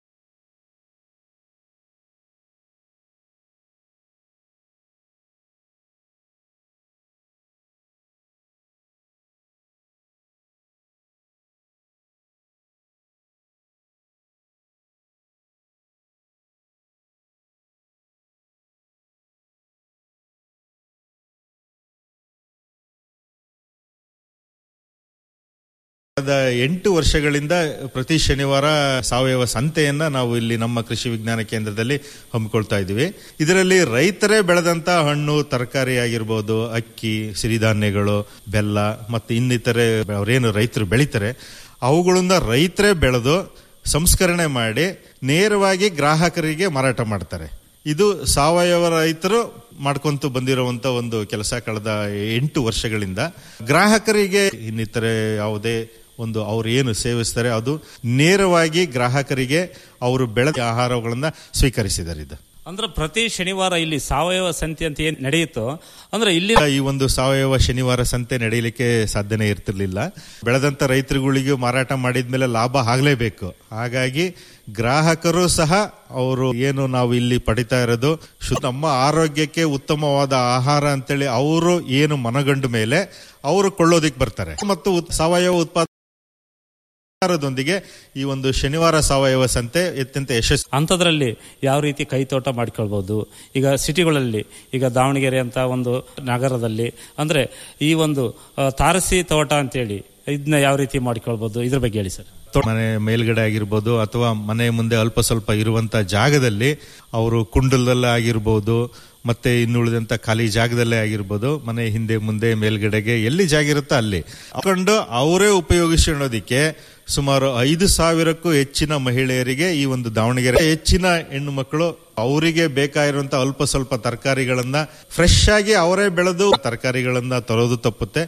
ಕಳೆದ ಎಂಟು ವರ್ಷಗಳಿಂದ ಪ್ರತಿ ಶನಿವಾರ ಸಾವಯವ ಸಂತೆಯನ್ನ ನಾವು ಇಲ್ಲಿ ನಮ್ಮ ಕೃಷಿ ವಿಜ್ಞಾನ ಕೇಂದ್ರದಲ್ಲಿ ಹಮ್ಮಿಕೊಳ್ತಾ ಇದ್ದೀವಿ ಇದರಲ್ಲಿ ರೈತರೇ ಬೆಳೆದಂತ ಹಣ್ಣು ತರಕಾರಿ ಆಗಿರ್ಬೋದು ಅಕ್ಕಿ ಸಿರಿಧಾನ್ಯಗಳು ಬೆಲ್ಲ ಮತ್ತು ಇನ್ನಿತರೆ ಅವರೇನು ರೈತರು ಬೆಳಿತಾರೆ ಅವುಗಳಿಂದ ರೈತರೇ ಬೆಳೆದು ಸಂಸ್ಕರಣೆ ಮಾಡಿ ನೇರವಾಗಿ ಗ್ರಾಹಕರಿಗೆ ಮಾರಾಟ ಮಾಡ್ತಾರೆ ಇದು ಸಾವಯವ ರೈತರು ಮಾಡ್ಕೊಂತ ಬಂದಿರುವಂತ ಒಂದು ಕೆಲಸ ಕಳೆದ ಎಂಟು ವರ್ಷಗಳಿಂದ ಗ್ರಾಹಕರಿಗೆ ಇನ್ನಿತರೆ ಯಾವುದೇ ಒಂದು ಅವ್ರು ಏನು ಸೇವಿಸ್ತಾರೆ ಅದು ನೇರವಾಗಿ ಗ್ರಾಹಕರಿಗೆ ಅವರು ಬೆಳೆದ ಆಹಾರಗಳನ್ನ ಸ್ವೀಕರಿಸಿದ್ದಾರೆ ಇದು ಅಂದ್ರೆ ಪ್ರತಿ ಶನಿವಾರ ಇಲ್ಲಿ ಸಾವಯವ ಸಂತೆ ಅಂತ ಏನ್ ನಡೆಯುತ್ತೋ ಅಂದ್ರೆ ಇಲ್ಲಿ ಈ ಒಂದು ಸಾವಯವ ಶನಿವಾರ ಸಂತೆ ನಡೆಯಲಿಕ್ಕೆ ಸಾಧ್ಯನೇ ಇರ್ತಿರ್ಲಿಲ್ಲ ಬೆಳೆದಂತ ರೈತರುಗಳಿಗೂ ಮಾರಾಟ ಮಾಡಿದ್ಮೇಲೆ ಲಾಭ ಆಗ್ಲೇಬೇಕು ಹಾಗಾಗಿ ಗ್ರಾಹಕರು ಸಹ ಅವರು ಏನು ನಾವು ಇಲ್ಲಿ ಪಡಿತಾ ಇರೋದು ಶುದ್ಧ ನಮ್ಮ ಆರೋಗ್ಯಕ್ಕೆ ಉತ್ತಮವಾದ ಆಹಾರ ಅಂತೇಳಿ ಅವರು ಏನು ಮನಗಂಡ ಮೇಲೆ ಅವರು ಕೊಳ್ಳೋದಿಕ್ ಬರ್ತಾರೆ ಮತ್ತು ಉತ್- ಸಾವಯವ ಉತ್ಪಾದನೆ ದೊಂದಿಗೆ ಈ ಒಂದು ಶನಿವಾರ ಸಾವಯವ ಸಂತೆ ಅತ್ಯಂತ ಯಶಸ್ವಿ ಅಂಥದ್ರಲ್ಲಿ ಯಾವ ರೀತಿ ಕೈ ತೋಟ ಮಾಡ್ಕೊಳ್ಬಹುದು ಈಗ ಸಿಟಿಗಳಲ್ಲಿ ಈಗ ದಾವಣಗೆರೆ ಅಂತ ಒಂದು ನಗರದಲ್ಲಿ ಅಂದ್ರೆ ಈ ಒಂದು ಆ, ತಾರಸಿ ತೋಟ ಅಂತೇಳಿ ಇದನ್ನ ಯಾವ ರೀತಿ ಮಾಡಿಕೊಳ್ಬಹುದು ಇದ್ರ ಬಗ್ಗೆ ಹೇಳಿ ಸರ್ ಮನೆ ಮೇಲ್ಗಡೆ ಆಗಿರ್ಬೋದು ಅಥವಾ ಮನೆ ಮುಂದೆ ಅಲ್ಪ ಸ್ವಲ್ಪ ಇರುವಂತ ಜಾಗದಲ್ಲಿ ಅವರು ಕುಂಡಲಲ್ಲೇ ಆಗಿರ್ಬೋದು ಮತ್ತೆ ಇನ್ನುಳಿದಂತ ಖಾಲಿ ಜಾಗದಲ್ಲೇ ಆಗಿರ್ಬೋದು ಮನೆ ಹಿಂದೆ ಮುಂದೆ ಮೇಲ್ಗಡೆಗೆ ಎಲ್ಲಿ ಜಾಗ ಇರುತ್ತೋ ಅಲ್ಲಿ ಹಾಕೊಂಡು ಅವರೇ ಉಪಯೋಗಿಸೋದಕ್ಕೆ ಸುಮಾರು ಐದು ಸಾವಿರಕ್ಕೂ ಹೆಚ್ಚಿನ ಮಹಿಳೆಯರಿಗೆ ಈ ಒಂದು ದಾವಣಗೆರೆ ಹೆಚ್ಚಿನ ಹೆಣ್ಣು ಮಕ್ಕಳು ಅವರಿಗೆ ಬೇಕಾಗಿರುವಂತ ಅಲ್ಪ ಸ್ವಲ್ಪ ತರಕಾರಿಗಳನ್ನ ಫ್ರೆಶ್ ಆಗಿ ಅವರೇ ಬೆಳೆದು ತರಕಾರಿಗಳನ್ನ ತರೋದು ತಪ್ಪುತ್ತೆ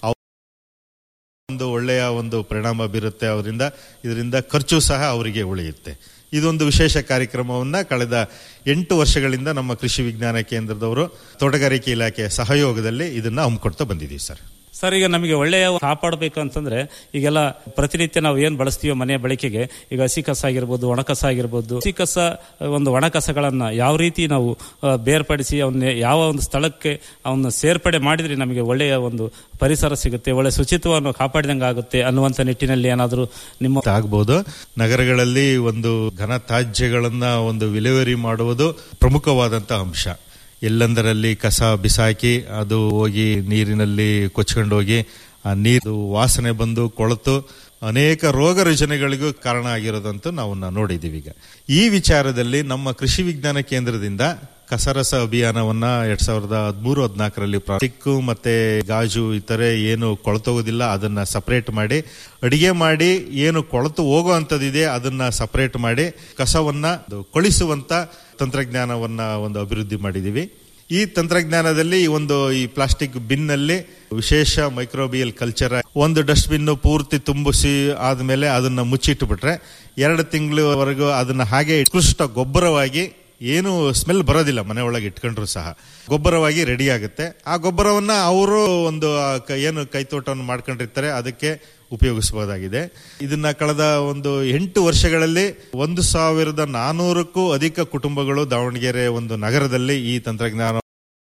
ಒಂದು ಒಳ್ಳೆಯ ಒಂದು ಪರಿಣಾಮ ಬೀರುತ್ತೆ ಅವರಿಂದ ಇದರಿಂದ ಖರ್ಚು ಸಹ ಅವರಿಗೆ ಉಳಿಯುತ್ತೆ ಇದೊಂದು ವಿಶೇಷ ಕಾರ್ಯಕ್ರಮವನ್ನ ಕಳೆದ ಎಂಟು ವರ್ಷಗಳಿಂದ ನಮ್ಮ ಕೃಷಿ ವಿಜ್ಞಾನ ಕೇಂದ್ರದವರು ತೋಟಗಾರಿಕೆ ಇಲಾಖೆ ಸಹಯೋಗದಲ್ಲಿ ಇದನ್ನ ಹಮ್ಮಿಕೊಡ್ತಾ ಬಂದಿದ್ದೀವಿ ಸರ್ ಸರ್ ಈಗ ನಮಗೆ ಒಳ್ಳೆಯ ಕಾಪಾಡಬೇಕು ಅಂತಂದ್ರೆ ಈಗೆಲ್ಲ ಪ್ರತಿನಿತ್ಯ ನಾವು ಏನ್ ಬಳಸ್ತೀವೋ ಮನೆಯ ಬಳಕೆಗೆ ಈಗ ಹಸಿ ಕಸ ಆಗಿರ್ಬೋದು ಒಣ ಕಸ ಆಗಿರ್ಬೋದು ಹಸಿ ಕಸ ಒಂದು ಒಣ ಕಸಗಳನ್ನ ಯಾವ ರೀತಿ ನಾವು ಆ, ಬೇರ್ಪಡಿಸಿ ಅವನ್ನ ಯಾವ ಒಂದು ಸ್ಥಳಕ್ಕೆ ಅವನ್ನ ಸೇರ್ಪಡೆ ಮಾಡಿದ್ರೆ ನಮಗೆ ಒಳ್ಳೆಯ ಒಂದು ಪರಿಸರ ಸಿಗುತ್ತೆ ಒಳ್ಳೆ ಶುಚಿತ್ವವನ್ನು ಕಾಪಾಡಿದಂಗೆ ಆಗುತ್ತೆ ಅನ್ನುವಂಥ ನಿಟ್ಟಿನಲ್ಲಿ ಏನಾದರೂ ನಿಮ್ಮ ಆಗ್ಬಹುದು ನಗರಗಳಲ್ಲಿ ಒಂದು ಘನ ತ್ಯಾಜ್ಯಗಳನ್ನ ಒಂದು ವಿಲೇವರಿ ಮಾಡುವುದು ಪ್ರಮುಖವಾದಂತ ಅಂಶ ಎಲ್ಲಂದರಲ್ಲಿ ಕಸ ಬಿಸಾಕಿ ಅದು ಹೋಗಿ ನೀರಿನಲ್ಲಿ ಕೊಚ್ಕೊಂಡು ಹೋಗಿ ಆ ನೀರು ವಾಸನೆ ಬಂದು ಕೊಳತು ಅನೇಕ ರೋಗ ರುಜಿನಗಳಿಗೂ ಕಾರಣ ಆಗಿರೋದಂತೂ ನಾವು ನ- ನೋಡಿದ್ದೀವಿ ಈಗ ಈ ವಿಚಾರದಲ್ಲಿ ನಮ್ಮ ಕೃಷಿ ವಿಜ್ಞಾನ ಕೇಂದ್ರದಿಂದ ಕಸರಸ ಅಭಿಯಾನವನ್ನ ಎರಡ್ ಸಾವಿರದ ಹದಿಮೂರು ಹದಿನಾಲ್ಕರಲ್ಲಿ ಪ್ಲಾಸ್ಟಿಕ್ ಮತ್ತೆ ಗಾಜು ಇತರೆ ಏನು ಕೊಳತೋಗೋದಿಲ್ಲ ಅದನ್ನ ಸಪರೇಟ್ ಮಾಡಿ ಅಡಿಗೆ ಮಾಡಿ ಏನು ಕೊಳತು ಹೋಗೋ ಅಂತದಿದೆ ಅದನ್ನ ಸಪರೇಟ್ ಮಾಡಿ ಕಸವನ್ನ ಅದು ಕೊಳಿಸುವಂತ ತಂತ್ರಜ್ಞಾನವನ್ನ ಒಂದು ಅಭಿವೃದ್ಧಿ ಮಾಡಿದೀವಿ ಈ ತಂತ್ರಜ್ಞಾನದಲ್ಲಿ ಈ ಒಂದು ಈ ಪ್ಲಾಸ್ಟಿಕ್ ಬಿನ್ ನಲ್ಲಿ ವಿಶೇಷ ಮೈಕ್ರೋಬಿಯಲ್ ಕಲ್ಚರ್ ಒಂದು ಡಸ್ಟ್ ಬಿನ್ ಪೂರ್ತಿ ತುಂಬಿಸಿ ಆದ್ಮೇಲೆ ಅದನ್ನ ಮುಚ್ಚಿಟ್ಟು ಬಿಟ್ರೆ ಎರಡು ತಿಂಗಳವರೆಗೂ ಅದನ್ನ ಹಾಗೆ ಉತ್ಕೃಷ್ಟ ಗೊಬ್ಬರವಾಗಿ ಏನು ಸ್ಮೆಲ್ ಬರೋದಿಲ್ಲ ಮನೆ ಒಳಗೆ ಇಟ್ಕೊಂಡ್ರು ಸಹ ಗೊಬ್ಬರವಾಗಿ ರೆಡಿ ಆಗುತ್ತೆ ಆ ಗೊಬ್ಬರವನ್ನ ಅವರು ಒಂದು ಆ ಕ- ಏನು ಕೈತೋಟವನ್ನು ಮಾಡ್ಕೊಂಡಿರ್ತಾರೆ ಅದಕ್ಕೆ ಉಪಯೋಗಿಸಬಹುದಾಗಿದೆ ಇದನ್ನ ಕಳೆದ ಒಂದು ಎಂಟು ವರ್ಷಗಳಲ್ಲಿ ಒಂದು ಸಾವಿರದ ನಾನೂರಕ್ಕೂ ಅಧಿಕ ಕುಟುಂಬಗಳು ದಾವಣಗೆರೆ ಒಂದು ನಗರದಲ್ಲಿ ಈ ತಂತ್ರಜ್ಞಾನ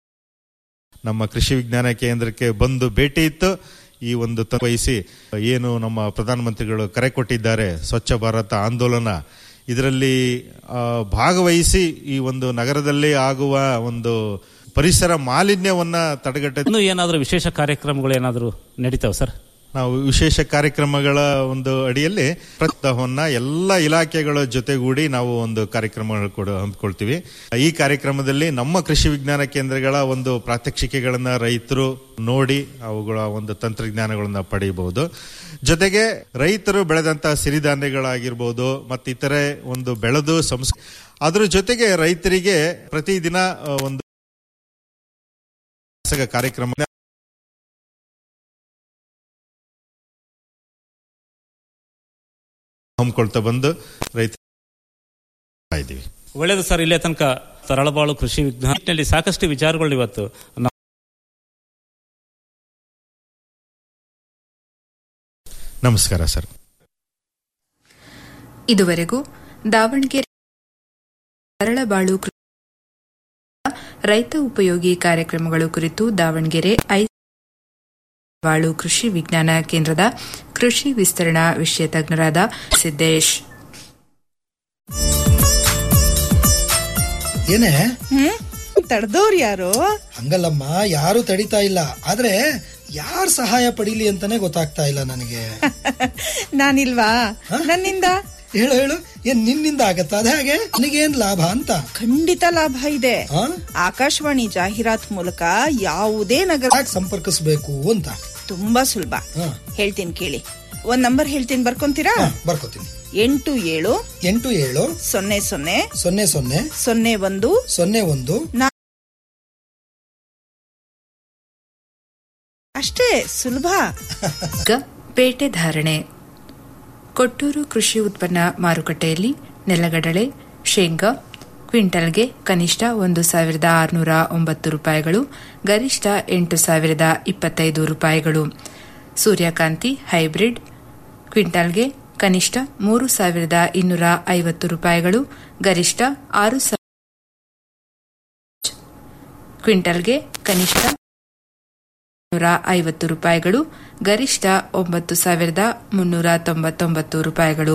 ನಮ್ಮ ಕೃಷಿ ವಿಜ್ಞಾನ ಕೇಂದ್ರಕ್ಕೆ ಬಂದು ಭೇಟಿ ಇತ್ತು ಈ ಒಂದು ತ- ವಹಿಸಿ ಏನು ನಮ್ಮ ಪ್ರಧಾನಮಂತ್ರಿಗಳು ಕರೆ ಕೊಟ್ಟಿದ್ದಾರೆ ಸ್ವಚ್ಛ ಭಾರತ ಆಂದೋಲನ ಇದರಲ್ಲಿ ಆ, ಭಾಗವಹಿಸಿ ಈ ಒಂದು ನಗರದಲ್ಲಿ ಆಗುವ ಒಂದು ಪರಿಸರ ಮಾಲಿನ್ಯವನ್ನ ತಡೆಗಟ್ಟ ಇನ್ನು ಏನಾದರೂ ವಿಶೇಷ ಕಾರ್ಯಕ್ರಮಗಳು ಏನಾದರೂ ನಡೀತಾವೆ ಸರ್ ನಾವು ವಿಶೇಷ ಕಾರ್ಯಕ್ರಮಗಳ ಒಂದು ಅಡಿಯಲ್ಲಿ ಪ್ರತ್ಯಹವನ್ನ ಎಲ್ಲ ಇಲಾಖೆಗಳ ಜೊತೆಗೂಡಿ ನಾವು ಒಂದು ಕಾರ್ಯಕ್ರಮಗಳು ಕೂಡ ಹಮ್ಮಿಕೊಳ್ತೀವಿ ಈ ಕಾರ್ಯಕ್ರಮದಲ್ಲಿ ನಮ್ಮ ಕೃಷಿ ವಿಜ್ಞಾನ ಕೇಂದ್ರಗಳ ಒಂದು ಪ್ರಾತ್ಯಕ್ಷಿಕೆಗಳನ್ನ ರೈತರು ನೋಡಿ ಅವುಗಳ ಒಂದು ತಂತ್ರಜ್ಞಾನಗಳನ್ನ ಪಡೆಯಬಹುದು ಜೊತೆಗೆ ರೈತರು ಬೆಳೆದಂತ ಸಿರಿಧಾನ್ಯಗಳಾಗಿರ್ಬೋದು ಮತ್ತು ಇತರೆ ಒಂದು ಬೆಳೆದು ಸಂಸ್ ಅದ್ರ ಜೊತೆಗೆ ರೈತರಿಗೆ ಪ್ರತಿದಿನ ಆ, ಒಂದು ಕಾರ್ಯಕ್ರಮ ಹಮ್ಮಿಕೊಳ್ತಾ ಬಂದು ರೈತ ಇದ್ದೀವಿ ಒಳ್ಳೆಯದು ಸರ್ ಇಲ್ಲೇ ತನಕ ತರಳಬಾಳು ಕೃಷಿ ವಿಜ್ಞಾನದಲ್ಲಿ ಸಾಕಷ್ಟು ವಿಚಾರಗಳು ಇವತ್ತು ನಾವು ನಮಸ್ಕಾರ ಸರ್ ಇದುವರೆಗೂ ದಾವಣಗೆರೆ ತರಳಬಾಳು ಕೃ- ರೈತ ಉಪಯೋಗಿ ಕಾರ್ಯಕ್ರಮಗಳು ಕುರಿತು ದಾವಣಗೆರೆ ಐ ಬಾಳು ಕೃಷಿ ವಿಜ್ಞಾನ ಕೇಂದ್ರದ ಕೃಷಿ ವಿಸ್ತರಣಾ ವಿಷಯ ತಜ್ಞರಾದ ಸಿದ್ದೇಶ್ ಏನೇ ಹ್ಮ್ ತಡೆದವ್ರು ಯಾರು ಹಂಗಲ್ಲಮ್ಮ ಯಾರು ತಡಿತಾ ಇಲ್ಲ ಆದ್ರೆ ಯಾರ್ ಸಹಾಯ ಪಡೀಲಿ ಅಂತಾನೆ ಗೊತ್ತಾಗ್ತಾ ಇಲ್ಲ ನನಗೆ ನಾನಿಲ್ವಾ ನನ್ನಿಂದ ಹೇಳು ಹೇಳು ಏನ್ ನಿನ್ನಿಂದ ಆಗತ್ತಾ ಅದ ಹಾಗೆ ನನಗೇನ್ ಲಾಭ ಅಂತ ಖಂಡಿತ ಲಾಭ ಇದೆ ಆಕಾಶವಾಣಿ ಜಾಹೀರಾತ್ ಮೂಲಕ ಯಾವುದೇ ನಗರ ಸಂಪರ್ಕಿಸಬೇಕು ಅಂತ ತುಂಬಾ ಸುಲಭ ಹೇಳ್ತೀನಿ ಕೇಳಿ ಒಂದ್ ನಂಬರ್ ಹೇಳ್ತೀನಿ ಬರ್ಕೊಂತೀರಾ ಬರ್ಕೋತೀನಿ ಎಂಟು ಏಳು ಎಂಟು ಏಳು ಸೊನ್ನೆ ಸೊನ್ನೆ ಸೊನ್ನೆ ಸೊನ್ನೆ ಸೊನ್ನೆ ಒಂದು ಸೊನ್ನೆ ಒಂದು ನಾ- ಅಷ್ಟೇ ಸುಲಭ ಈಗ ಪೇಟೆ ಧಾರಣೆ ಕೊಟ್ಟೂರು ಕೃಷಿ ಉತ್ಪನ್ನ ಮಾರುಕಟ್ಟೆಯಲ್ಲಿ ನೆಲಗಡಲೆ ಶೇಂಗಾ ಕ್ವಿಂಟಲ್ಗೆ ಕನಿಷ್ಠ ಒಂದು ಸಾವಿರದ ಆರುನೂರ ಒಂಬತ್ತು ರೂಪಾಯಿಗಳು ಗರಿಷ್ಠ ಎಂಟು ಸಾವಿರದ ಇಪ್ಪತ್ತೈದು ರೂಪಾಯಿಗಳು ಸೂರ್ಯಕಾಂತಿ ಹೈಬ್ರಿಡ್ ಕ್ವಿಂಟಲ್ಗೆ ಕನಿಷ್ಠ ಮೂರು ಸಾವಿರದ ಇನ್ನೂರ ಐವತ್ತು ರೂಪಾಯಿಗಳು ಗರಿಷ್ಠ ಆರು ಸಾವಿರ ಕ್ವಿಂಟಲ್ಗೆ ಕನಿಷ್ಠ ನೂರ ಐವತ್ತು ರೂಪಾಯಿಗಳು ಗರಿಷ್ಠ ಒಂಬತ್ತು ಸಾವಿರದ ಮುನ್ನೂರ ತೊಂಬತ್ತೊಂಬತ್ತು ರೂಪಾಯಿಗಳು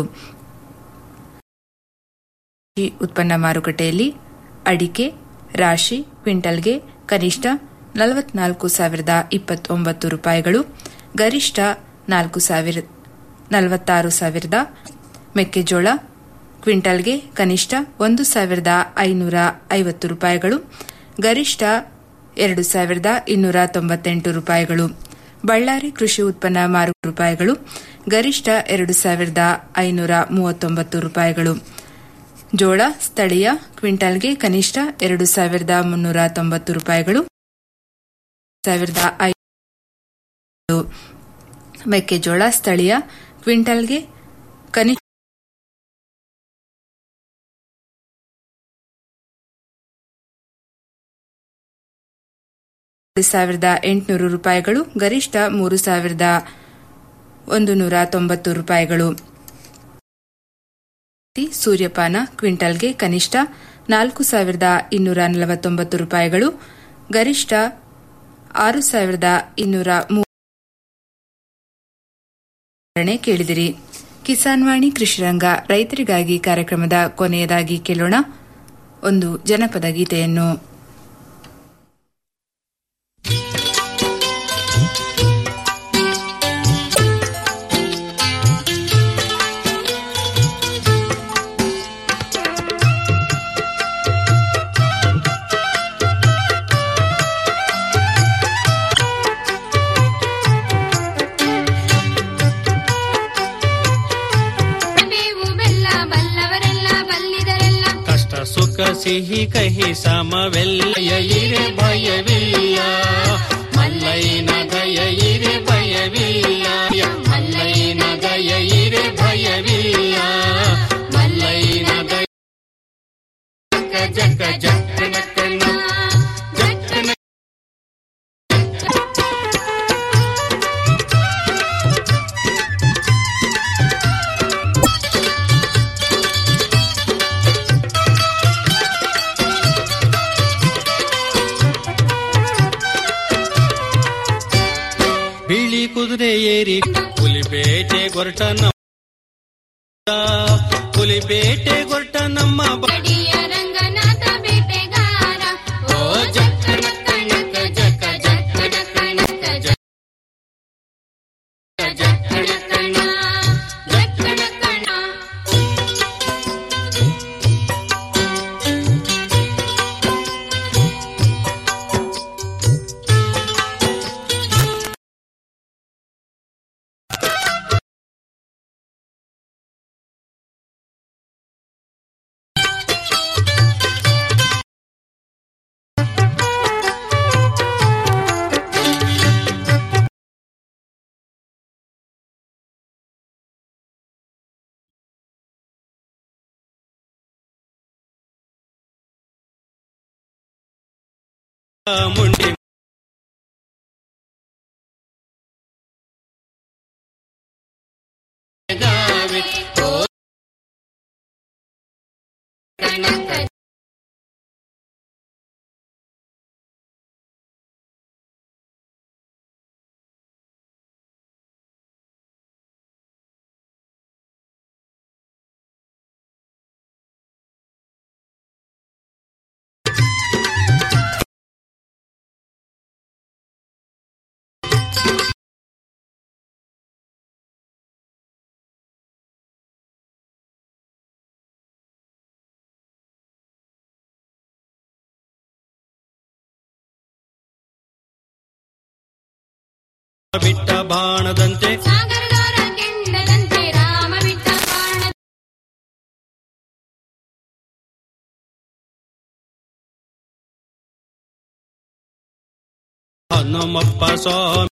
ಈ ಉತ್ಪನ್ನ ಮಾರುಕಟ್ಟೆಯಲ್ಲಿ ಅಡಿಕೆ ರಾಶಿ ಕ್ವಿಂಟಲ್ಗೆ ಕನಿಷ್ಠ ನಲವತ್ನಾಲ್ಕು ಸಾವಿರದ ಇಪ್ಪತ್ತೊಂಬತ್ತು ರೂಪಾಯಿಗಳು ಗರಿಷ್ಠ ನಾಲ್ಕು ಸಾವಿರ ನಲವತ್ತಾರು ಸಾವಿರದ ಮೆಕ್ಕೆಜೋಳ ಕ್ವಿಂಟಲ್ಗೆ ಕನಿಷ್ಠ ಒಂದು ಸಾವಿರದ ಐನೂರ ಐವತ್ತು ರೂಪಾಯಿಗಳು ಗರಿಷ್ಠ ಎರಡು ಸಾವಿರದ ಇನ್ನೂರ ತೊಂಬತ್ತೆಂಟು ರೂಪಾಯಿಗಳು ಬಳ್ಳಾರಿ ಕೃಷಿ ಉತ್ಪನ್ನ ಮಾರುಕಟ್ಟೆ ರೂಪಾಯಿಗಳು ಗರಿಷ್ಠ ಎರಡು ಸಾವಿರದ ಐನೂರ ಮೂವತ್ತೊಂಬತ್ತು ರೂಪಾಯಿಗಳು ಜೋಳ ಸ್ಥಳೀಯ ಕ್ವಿಂಟಲ್ಗೆ ಕನಿಷ್ಠ ಎರಡು ಸಾವಿರದ ಮುನ್ನೂರ ತೊಂಬತ್ತು ರೂಪಾಯಿಗಳು ಸಾವಿರದ ಐದು ಮೆಕ್ಕೆಜೋಳ ಸ್ಥಳೀಯ ಕ್ವಿಂಟಲ್ಗೆ ಕನಿಷ್ಠ ಎರಡು ಸಾವಿರದ ಎಂಟುನೂರು ರೂಪಾಯಿಗಳು ಗರಿಷ್ಠ ಮೂರು ಸಾವಿರದ ಒಂದು ನೂರ ತೊಂಬತ್ತು ರೂಪಾಯಿಗಳು ಸೂರ್ಯಪಾನ ಕ್ವಿಂಟಲ್ಗೆ ಕನಿಷ್ಠ ನಾಲ್ಕು ಸಾವಿರದ ಇನ್ನೂರ ನಲವತ್ತೊಂಬತ್ತು ರೂಪಾಯಿಗಳು ಗರಿಷ್ಠ ಆರು ಸಾವಿರದ ಇನ್ನೂರ ಮೂರನೇ ಕೇಳಿದಿರಿ ಕಿಸಾನ್ ವಾಣಿ ಕೃಷಿರಂಗ ರೈತರಿಗಾಗಿ ಕಾರ್ಯಕ್ರಮದ ಕೊನೆಯದಾಗಿ ಕೇಳೋಣ ಒಂದು ಜನಪದ ಗೀತೆಯನ್ನು ಬೇವು ಬೆಲ್ಲ ಬಲ್ಲವರೆಲ್ಲ ಬಲ್ಲಿದರೆಲ್ಲ ಕಷ್ಟ ಸುಖ ಸಿಹಿ ಕಹಿ ಸಮವೆಲ್ಲ ಇರೆ ಭಯವಿಲ್ಲ ಮಲ್ಲೈನ ದಯ ಇರೆ ಭಯವಿಲ್ಲ ಮಲ್ಲೈನ ದಯ ಇರೆ ಭಯವಿಲ್ಲ ಮಲ್ಲೈನ ದಯ ಜಗ ಜಗ ಜಕ್ಕನ ಜಕ್ಕನ ಬಿಳಿ ಕುದುರೆ ಏರಿ ಹುಲಿಬೇಟೆ ಗೊರಟ ನಮ್ಮ ಹುಲಿಬೇಟೆ ಗೊರಟ ನಮ್ಮ ಬ- ಅಡಿಯ ರಂಗನಾಥ ಬೇಟೆಗಾರ ಓ ಜಕ್ಕನ ಕಣಕ ಜಕ್ಕ ಜಕ್ಕನ ಕಣಕ ಜಕ್ಕ ಜಕ್ಕನ ಕಣ ಜಕ್ಕಣ ಕಣ ಮುಂಡಿ ಗಾವೆ ಓ ಕಣಕ ಬಿಟ್ಟ ಬಾಣದಂತೆ ಸಾಗರದವರ ಕೆಂಡದಂತೆ ರಾಮ ಬಿಟ್ಟ ಬಾಣ ಹನುಮಪ್ಪ ಸ್ವಾಮಿ